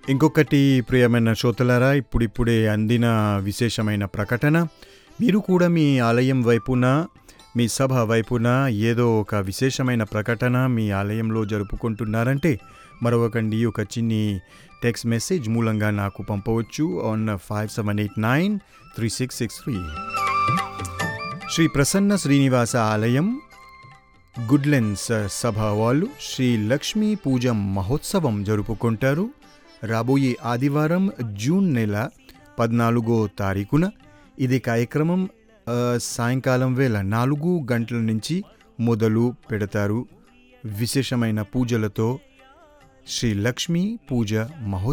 ఇంకొకటి ప్రియమైన శ్రోతలారా ఇప్పుడిప్పుడే అందిన విశేషమైన ప్రకటన మీరు కూడా మీ ఆలయం వైపున మీ సభ వైపున ఏదో ఒక విశేషమైన ప్రకటన మీ ఆలయంలో జరుపుకుంటున్నారంటే మరొకండి ఒక చిన్ని టెక్స్ట్ మెసేజ్ మూలంగా నాకు పంపవచ్చు on five seven eight nine three six six three Sri Prasanna Srinivasa ఆలయం గుడ్లెన్స్ సభ వాళ్ళు శ్రీ లక్ష్మీ పూజ మహోత్సవం జరుపుకుంటారు రాబోయే ఆదివారం జూన్ నెల పద్నాలుగో తారీఖున ఇది కార్యక్రమం ఆ, సాయంకాలం వేళ నాలుగు గంటల నుంచి మొదలు పెడతారు విశేషమైన పూజలతో శ్రీ లక్ష్మీ పూజ మహోత్సవం